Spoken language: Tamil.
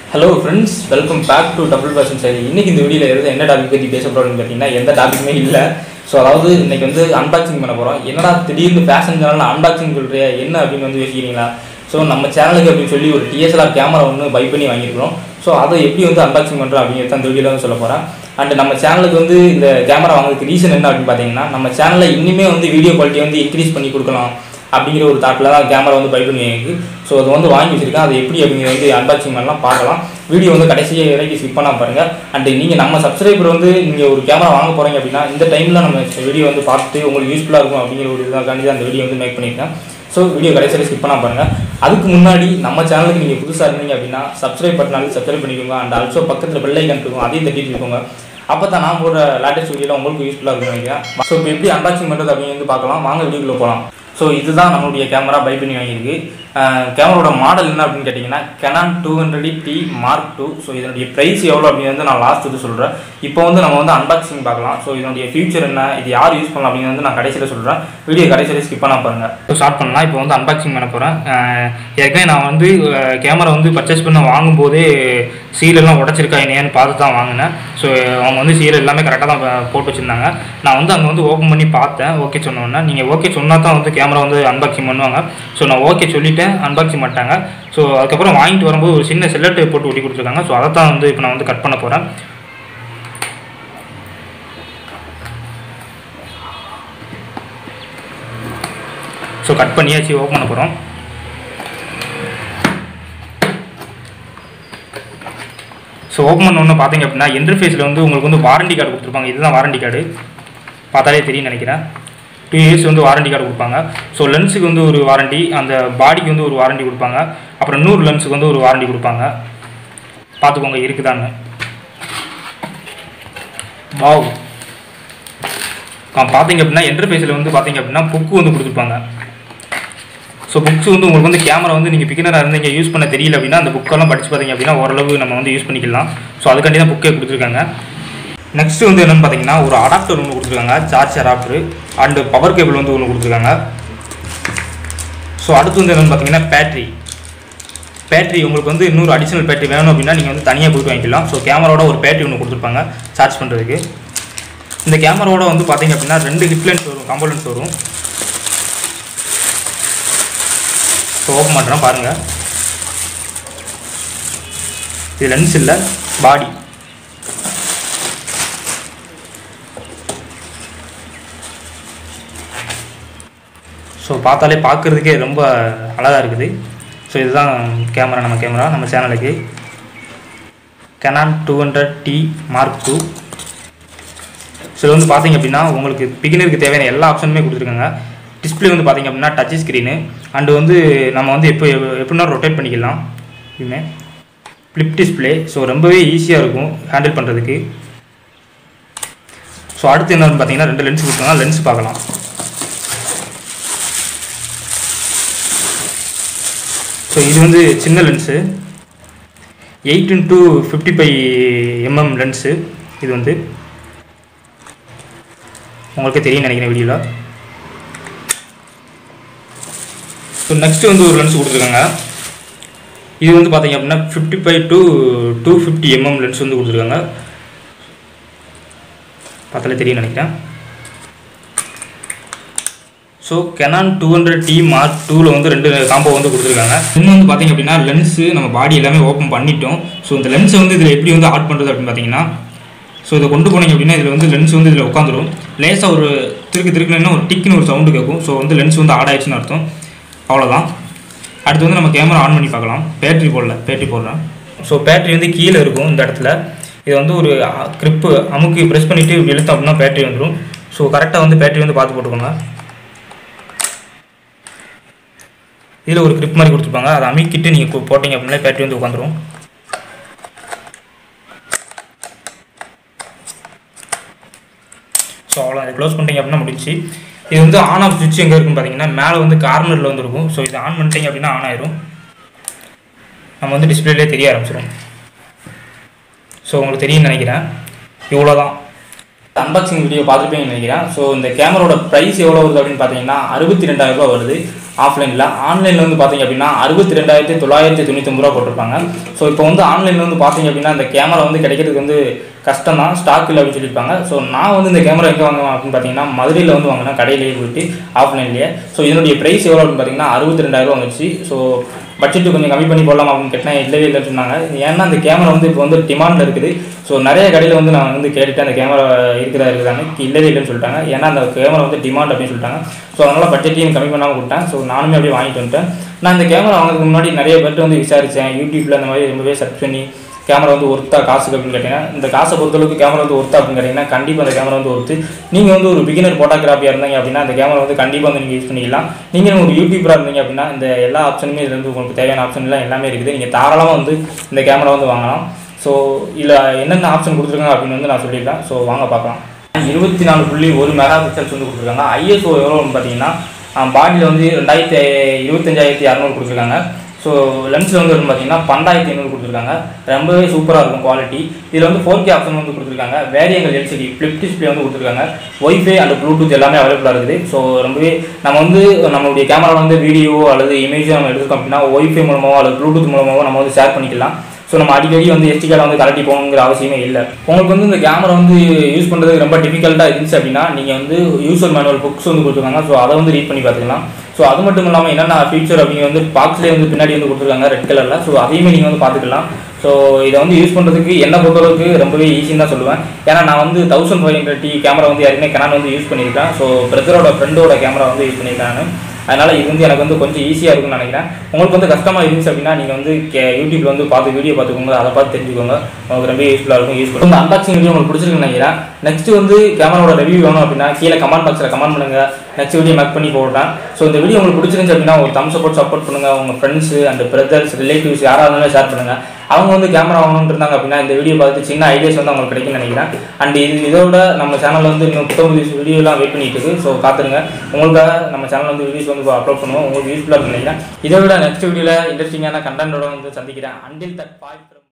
hello friends welcome back to double person சரி இன்னைக்கு இந்த வீடியோவில் எதாவது என்ன டாபிக் பற்றி பேச போகிறோம்னு பார்த்தீங்கன்னா எந்த டாபிக்குமே இல்லை ஸோ அதாவது இன்னைக்கு வந்து அன்பாக்சிங் பண்ண போகிறோம் என்னடா திடீர்னு ஃபேஷன் சேனல் அன்பாக்சிங் சொல்கிறியா என்ன அப்படின்னு வந்து யோசிக்கிறீங்களா ஸோ நம்ம சேனலுக்கு அப்படின்னு சொல்லி ஒரு டிஎஸ்எல்ஆர் கேமரா ஒன்று பை பண்ணி வாங்கியிருக்கிறோம் ஸோ அதை எப்படி வந்து அன்பாக்சிங் பண்ணுறோம் அப்படிங்கிறத அந்த வீடியோவில் வந்து சொல்ல போகிறேன் அண்ட் நம்ம சேனலுக்கு வந்து இந்த கேமரா வாங்குறதுக்கு ரீசன் என்ன அப்படின்னு பார்த்தீங்கன்னா நம்ம சேனலில் இன்னுமே வந்து வீடியோ குவாலிட்டி வந்து இன்க்ரீஸ் பண்ணி கொடுக்கலாம் அப்படிங்கிற ஒரு தாட்டில் தான் கேமரா வந்து பை பண்ணி வாங்கிருக்கு ஸோ அது வந்து வாங்கி வச்சிருக்கேன் அது எப்படி அப்படிங்கிறது வந்து அன்பாக்சிங் பண்ணலாம் பார்க்கலாம் வீடியோ வந்து கடைசி வரைக்கும் ஸ்கிப் பண்ணாம பாருங்க அண்ட் நீங்கள் நம்ம சப்ஸ்கிரைபர் வந்து நீங்கள் ஒரு கேமரா வாங்க போகிறீங்க அப்படின்னா இந்த டைமில் நம்ம வீடியோ வந்து பார்த்துட்டு உங்களுக்கு யூஸ்ஃபுல்லாக இருக்கும் அப்படிங்கிற ஒரு இதுக்காண்டி தான் அந்த வீடியோ வந்து மேக் பண்ணியிருக்கேன் ஸோ வீடியோ கடைசியில் ஸ்கிப் பண்ணாம பாருங்க அதுக்கு முன்னாடி நம்ம சேனலுக்கு நீங்கள் புதுசாக இருந்தீங்க அப்படின்னா சப்ஸ்கிரைப் பட்டினாலும் சப்ஸ்கிரைப் பண்ணிக்கோங்க அண்ட் ஆல்சோ பக்கத்தில் பெல் ஐக்கன் இருக்கும் அதையும் தட்டிட்டு இருக்கோங்க அப்போ தான் நான் போடுற லேட்டஸ்ட் வீடியோவில் உங்களுக்கு யூஸ்ஃபுல்லாக இருக்கும் நினைக்கிறேன் ஸோ இப்போ எப்படி அன்பாக்சிங் பண்ணுறது அப்படின்னு வந்து பார்க்கலாம் வாங்க வீடியோக்குள்ள போகலாம் ஸோ இதுதான் நம்மளுடைய கேமரா பை பண்ணி வாங்கியிருக்கு கேமராவோட மாடல் என்ன அப்படின்னு கேட்டிங்கன்னா Canon two hundred D mark two so இதனுடைய ப்ரைஸ் எவ்வளோ அப்படின்னு வந்து நான் லாஸ்ட் இது சொல்கிறேன் இப்போ வந்து நம்ம வந்து அன்பாக்சிங் பார்க்கலாம் ஸோ இதனுடைய ஃபியூச்சர் என்ன இது யார் யூஸ் பண்ணலாம் அப்படின்னு வந்து நான் கடைசியில் சொல்கிறேன் வீடியோ கடைசியில் ஸ்கிப் பண்ணால் பாருங்கள் ஸோ ஸ்டார்ட் பண்ணலாம் இப்போ வந்து அன்பாக்சிங் பண்ண போகிறேன் ஏற்கனவே நான் வந்து கேமரா வந்து பர்ச்சேஸ் பண்ண வாங்கும்போதே சீலெல்லாம் உடச்சிருக்கா என்னையான்னு பார்த்து தான் வாங்கினேன் ஸோ அவங்க வந்து சீல் எல்லாமே கரெக்டாக தான் போட்டு வச்சுருந்தாங்க நான் வந்து அங்கே வந்து ஓப்பன் பண்ணி பார்த்தேன் ஓகே சொன்னோன்னே நீங்கள் ஓகே சொன்னால் தான் வந்து கேமரா வந்து அன்பாக்சிங் பண்ணுவாங்க ஸோ நான் ஓகே சொல்லிட்டேன் அன்பாக்சிங் பண்ணிட்டாங்க ஸோ அதுக்கப்புறம் வாங்கிட்டு வரும்போது ஒரு சின்ன செல்லட்டு போட்டு ஒட்டி கொடுத்துருக்காங்க ஸோ அதை தான் வந்து இப்போ நான் வந்து கட் பண்ண போகிறேன் ஸோ கட் பண்ணியாச்சு ஓப்பன் பண்ண போகிறோம் ஸோ ஓப்பன் பண்ண ஒன்று பார்த்தீங்க அப்படின்னா இன்டர்ஃபேஸில் வந்து உங்களுக்கு வந்து வாரண்டி கார்டு கொடுத்துருப்பாங்க இதுதான் வாரண்டி கார்டு பார்த்தாலே தெரியும் நினைக்கிறேன் டூ இயர்ஸ் வந்து வாரண்டி கார்டு கொடுப்பாங்க ஸோ லென்ஸுக்கு வந்து ஒரு வாரண்டி அந்த பாடிக்கு வந்து ஒரு வாரண்டி கொடுப்பாங்க அப்புறம் இன்னொரு லென்ஸுக்கு வந்து ஒரு வாரண்டி கொடுப்பாங்க பார்த்துக்கோங்க இருக்குதான்னு வாவ் பார்த்தீங்க அப்படின்னா இன்டர்ஃபேஸில் வந்து பார்த்தீங்க அப்படின்னா புக்கு வந்து கொடுத்துருப்பாங்க ஸோ புக்ஸ் வந்து உங்களுக்கு வந்து கேமரா வந்து நீங்கள் பிகினராக இருந்தீங்க யூஸ் பண்ண தெரியல அப்படின்னா அந்த புக்கெல்லாம் படிச்சு பார்த்தீங்க அப்படின்னா ஓரளவு நம்ம வந்து யூஸ் பண்ணிக்கலாம் ஸோ அதுக்காண்டி தான் புக்கே கொடுத்துருக்காங்க நெக்ஸ்ட் வந்து என்னென்னு பார்த்தீங்கன்னா ஒரு அடாப்டர் ஒன்று கொடுத்துருக்காங்க charge adapter and power cable வந்து ஒன்று கொடுத்துருக்காங்க ஸோ அடுத்து வந்து என்னென்னு பார்த்தீங்கன்னா பேட்ரி பேட்ரி உங்களுக்கு வந்து இன்னொரு அடிஷனல் பேட்ரி வேணும் அப்படின்னா நீங்கள் வந்து தனியாக போய்ட்டு வாங்கிக்கலாம் ஸோ கேமராவோட ஒரு பேட்ரி ஒன்று கொடுத்துருப்பாங்க சார்ஜ் பண்ணுறதுக்கு இந்த கேமராவோட வந்து பார்த்தீங்க அப்படின்னா ரெண்டு ஹிட்லென்ஸ் வரும் கம்போலன்ஸ் வரும் ஸோ ஓப்பன் பண்ணுறேன் பாருங்கள் இது லென்ஸ் இல்லை பாடி ஸோ பார்த்தாலே பார்க்குறதுக்கே ரொம்ப அழகாக இருக்குது ஸோ இதுதான் கேமரா நம்ம கேமரா நம்ம சேனலுக்கு Canon two hundred D mark two so இது வந்து பார்த்தீங்க அப்படின்னா உங்களுக்கு பிகினருக்கு தேவையான எல்லா ஆப்ஷனுமே கொடுத்துருக்காங்க டிஸ்பிளே வந்து பார்த்தீங்க அப்படின்னா டச் ஸ்க்ரீனு அண்டு வந்து நம்ம வந்து எப்போ எப்படின்னா ரொட்டேட் பண்ணிக்கலாம் இதுவுமே ஃப்ளிப் டிஸ்பிளே ஸோ ரொம்பவே ஈஸியாக இருக்கும் ஹேண்டில் பண்ணுறதுக்கு ஸோ அடுத்து என்னன்னு பார்த்தீங்கன்னா ரெண்டு லென்ஸ் கொடுத்தாங்க லென்ஸ் பார்க்கலாம் ஸோ இது வந்து சின்ன lens eight into fifty five MM lens இது வந்து உங்களுக்கு தெரியும் நினைக்கிறேன் வீடியோவில் ஸோ நெக்ஸ்ட்டு வந்து ஒரு லென்ஸ் கொடுத்துருக்காங்க இது வந்து பார்த்தீங்க அப்படின்னா fifty five to two fifty MM lens வந்து கொடுத்துருக்காங்க பார்த்தாலே தெரியும் நினைக்கிறேன் so Canon two hundred D mark டூவில் வந்து ரெண்டு காம்போ வந்து கொடுத்துருக்காங்க இன்னும் வந்து பார்த்தீங்க அப்படின்னா லென்ஸு நம்ம பாடி எல்லாமே ஓப்பன் பண்ணிட்டோம் ஸோ இந்த லென்ஸை வந்து இதில் எப்படி வந்து ஆட் பண்ணுறது அப்படின்னு பார்த்தீங்கன்னா ஸோ இதை கொண்டு போனீங்க அப்படின்னா இதில் வந்து லென்ஸ் வந்து இதில் உட்காந்துரும் லேசாக ஒரு திருக்கு திருக்குன்னு ஒரு டிக்குன்னு ஒரு சவுண்டு கேட்கும் ஸோ வந்து லென்ஸ் வந்து ஆட் ஆயிடுச்சுன்னு அர்த்தம் அவ்வளோதான் அடுத்து வந்து நம்ம கேமரா ஆன் பண்ணி பார்க்கலாம் பேட்ரி போடல பேட்ரி போடுறேன் ஸோ பேட்ரி வந்து கீழே இருக்கும் இந்த இடத்துல இது வந்து ஒரு க்ரிப்பு அமுக்கி ப்ரெஸ் பண்ணிவிட்டு இழுத்தோம் அப்படின்னா பேட்ரி வந்துடும் ஸோ கரெக்டாக வந்து பேட்ரி வந்து பார்த்து போட்டுக்கோங்க இதில் ஒரு க்ரிப் மாதிரி கொடுத்துருப்பாங்க அதை அமுக்கிட்டு நீங்கள் போட்டிங்க அப்படின்னா பேட்ரி வந்து உட்காந்துரும் ஸோ அவ்வளோ அதை க்ளோஸ் பண்ணிட்டீங்க அப்படின்னா முடிச்சு இது வந்து ஆன் ஆஃப் சுவிட்ச் எங்கே இருக்குன்னு பார்த்தீங்கன்னா மேலே வந்து கார்னரில் வந்து இருக்கும் ஸோ இது ஆன் பண்ணிட்டீங்க அப்படின்னா ஆன் ஆயிரும் நம்ம வந்து டிஸ்பிளேலே தெரிய ஆரம்பிச்சிடும் ஸோ உங்களுக்கு தெரியும்னு நினைக்கிறேன் இவ்வளோ தான் அன்பாக்சிங் வீடியோ பார்த்துருப்பீங்கன்னு நினைக்கிறேன் ஸோ இந்த கேமராவோட ப்ரைஸ் எவ்வளோ வருது அப்படின்னு பார்த்தீங்கன்னா அறுபத்தி ரெண்டாயிரம் ரூபாய் வருது ஆஃப்லைனில் ஆன்லைனில் வந்து பார்த்தீங்க அப்படின்னா அறுபத்தி ரெண்டாயிரத்தி தொள்ளாயிரத்தி தொண்ணூத்தொம்பது ரூபா போட்டிருப்பாங்க ஸோ இப்போ வந்து ஆன்லைனில் வந்து பார்த்தீங்க அப்படின்னா இந்த கேமரா வந்து கிடைக்கிறதுக்கு வந்து கஷ்டம் தான் ஸ்டாக் இல்லை அப்படின்னு சொல்லியிருப்பாங்க ஸோ நான் வந்து இந்த கேமரா எங்கே வாங்குவேன் அப்படின்னு பார்த்தீங்கன்னா மதுரையில் வந்து வாங்கினேன் கடையிலேயே போயிட்டு ஆஃப்லைன்லேயே ஸோ இதனுடைய ப்ரைஸ் எவ்வளோ அப்படின்னு பார்த்தீங்கன்னா அறுபத்தி ரெண்டாயிரம் ரூபா வந்துச்சு ஸோ பட்ஜெட்டு கொஞ்சம் கம்மி பண்ணி போடலாம் அப்படின்னு கேட்டால் இல்லவே இல்லைன்னு சொன்னாங்க ஏன்னா அந்த கேமரா வந்து இப்போ வந்து டிமாண்டில் இருக்குது ஸோ நிறைய கடையில் வந்து நான் வந்து கேட்டுட்டு அந்த கேமரா இருக்குதா இருக்குதான்னு இல்லவே இல்லைன்னு சொல்லிட்டாங்க ஏன்னா அந்த கேமரா வந்து டிமாண்ட் அப்படின்னு சொல்லிட்டாங்க ஸோ அதனால் பட்ஜெட்டையும் கம்மி பண்ணாமல் கொடுத்தேன் ஸோ நானுமே அப்படியே வாங்கிட்டு வந்துட்டேன் நான் இந்த கேமரா வாங்குறதுக்கு முன்னாடி நிறைய பேர்ட்டு வந்து விசாரித்தேன் யூடியூப்பில் அந்த மாதிரி ரொம்பவே சர்ச் பண்ணி கேமரா வந்து ஒர்த்தா காசுக்கு அப்படின்னு கேட்டிங்கன்னா இந்த காசை பொறுத்தளவுக்கு கேமரா வந்து ஒர்த்தா அப்படின்னு கேட்டிங்கன்னா கண்டிப்பாக அந்த கேமரா வந்து ஒர்த்து நீங்கள் வந்து ஒரு பிகினர் ஃபோட்டோகிராஃபியாக இருந்தீங்க அப்படின்னா அந்த கேமரா வந்து கண்டிப்பாக வந்து நீங்கள் யூஸ் பண்ணிக்கலாம் நீங்கள் ஒரு யூடியூபராக இருந்தீங்க அப்படின்னா இந்த எல்லா ஆப்ஷனுமே இதில் வந்து உங்களுக்கு தேவையான ஆப்ஷன் எல்லாம் எல்லாமே இருக்குது நீங்கள் தாராளமாக வந்து இந்த கேமரா வந்து வாங்கலாம் ஸோ இதில் என்னென்ன ஆப்ஷன் கொடுத்துருக்காங்க அப்படின்னு வந்து நான் சொல்லியிருக்கேன் ஸோ வாங்க பார்க்கலாம் இருபத்தி நாலு புள்ளி ஒரு மெகா பிக்சல்ஸ் வந்து கொடுத்துருக்காங்க ஐஎஸ்ஓ எவ்வளோன்னு பார்த்தீங்கன்னா பாடியில் வந்து ரெண்டாயிரத்தி இருபத்தஞ்சாயிரத்தி அறநூறு கொடுத்துருக்காங்க ஸோ லென்ஸில் வந்து வந்து பார்த்தீங்கன்னா பன்னெண்டாயிரத்தி ஐநூறு கொடுத்துருக்காங்க ரொம்பவே சூப்பராக இருக்கும் குவாலிட்டி இதில் வந்து ஃபோர் கே ஆப்ஷன் வந்து கொடுத்துருக்காங்க வேரியங்கள் எல்சிடி ஃப்ளிப் டிஸ்பிளே வந்து கொடுத்துருக்காங்க ஒய்ஃபை அண்ட் ப்ளூடூத் எல்லாமே அவைலபிளாக இருக்குது ஸோ ரொம்பவே நம்ம வந்து நம்மளுடைய கேமரா வந்து வீடியோ அல்லது இமேஜ் நம்ம எடுத்துக்கோம் அப்படின்னா ஒய்ஃபை மூலமாவோ அல்லது ப்ளூடூத் மூலமாவோ நம்ம வந்து ஷேர் பண்ணிக்கலாம் ஸோ நம்ம அடிக்கடி வந்து எஸ்டி கார்டை வந்து கலட்டி போகணுங்கிற அவசியமே இல்லை உங்களுக்கு வந்து இந்த கேமரா வந்து யூஸ் பண்ணுறதுக்கு ரொம்ப டிஃபிகல்ட்டாக இருந்துச்சு அப்படின்னா நீங்கள் வந்து யூசர் மேனுவல் புக்ஸ் வந்து கொடுத்துருக்காங்க ஸோ அதை வந்து ரீட் பண்ணி பார்த்துக்கலாம் ஸோ அது மட்டும் இல்லாமல் என்னென்ன ஃபீச்சர் அப்படிங்க வந்து பாக்ஸ்லேயே வந்து பின்னாடி வந்து கொடுத்துருக்காங்க ரெட் கலரில் ஸோ அதையுமே நீங்கள் வந்து பார்த்துக்கலாம் ஸோ இதை வந்து யூஸ் பண்ணுறதுக்கு என்னை பொறுத்தளவுக்கு ரொம்பவே ஈஸின்னு தான் சொல்லுவேன் ஏன்னா நான் வந்து thousand five hundred D camera வந்து யாருமே கனான் வந்து யூஸ் பண்ணியிருக்கேன் ஸோ பிரதரோட ஃப்ரெண்டோட கேமரா வந்து யூஸ் பண்ணியிருக்கேன் நான் அதனால் இது வந்து எனக்கு வந்து கொஞ்சம் ஈஸியாக இருக்கும்னு நினைக்கிறேன் உங்களுக்கு வந்து கஷ்டமாக இருந்துச்சு அப்படின்னா நீங்கள் வந்து கே யூடியூப்ல வந்து பார்த்து வீடியோ பார்த்துக்கோங்க அதை பார்த்து தெரிஞ்சுக்கோங்க உங்களுக்கு ரொம்ப யூஸ்ஃபுல்லாக இருக்கும் யூஸ் பண்ணுங்க அன்பாக்சிங் வீடியோ உங்களுக்கு பிடிச்சிருக்குன்னு நினைக்கிறேன் நெக்ஸ்ட் வந்து கேமராவோட ரிவ்யூ வேணும் அப்படின்னா கீழே கமெண்ட் பாக்ஸில் கமெண்ட் பண்ணுங்க நெக்ஸ்ட் வீடியோ மேக் பண்ணி போடுறேன் ஸோ இந்த வீடியோ உங்களுக்கு பிடிச்சிருந்துச்சு அப்படின்னா ஒரு தம்ஸ் சப்போர்ட் சப்போர்ட் பண்ணுங்க உங்க ஃப்ரெண்ட்ஸ் அண்ட் பிரதர்ஸ் ரிலேட்டிவ்ஸ் யாராக இருந்தாலும் ஷேர் பண்ணுங்க அவங்க வந்து கேமரா வாங்கணும்னு இருந்தாங்க அப்படின்னா இந்த வீடியோ பார்த்து சின்ன ஐடியாஸ் வந்து அவங்களுக்கு கிடைக்கும்னு நினைக்கிறேன் அண்ட் இது இதோட நம்ம சேனலில் வந்து இன்னும் புத்தகம் வீடியோலாம் வெயிட் பண்ணிட்டு இருக்கு ஸோ காத்துருங்க உங்களுக்காக நம்ம சேனல் வந்து வீடியோஸ் வந்து அப்லோட் பண்ணுவோம் உங்களுக்கு யூஸ்ஃபுல்லாக நினைக்கிறேன் இதை விட நெக்ஸ்ட் வீடியோவில் இன்ட்ரெஸ்டிங்கான கண்டென்ட்டோட வந்து சந்திக்கிறேன் அண்டில் தட் பாய்